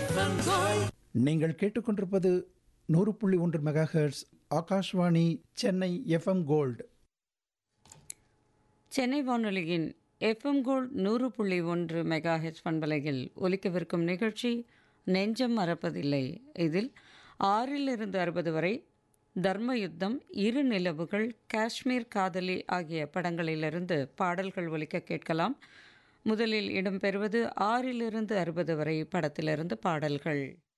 நீங்கள் கேட்டுக்கொண்டிருப்பது நூறு புள்ளி ஒன்று megahertz Akashvani Chennai FM gold Chennai வானொலியின் எஃப்எம் கோல்ட் நூறு புள்ளி ஒன்று மெகா ஹெச் பண்பலையில் ஒலிக்கவிருக்கும் நிகழ்ச்சி நெஞ்சம் மறப்பதில்லை இதில் ஆறிலிருந்து அறுபது வரை தர்ம யுத்தம் இரு நிலவுகள் காஷ்மீர் காதலி ஆகிய படங்களிலிருந்து பாடல்கள் ஒலிக்க கேட்கலாம் முதலில் இடம்பெறுவது ஆறிலிருந்து அறுபது வரை படத்திலிருந்து பாடல்கள்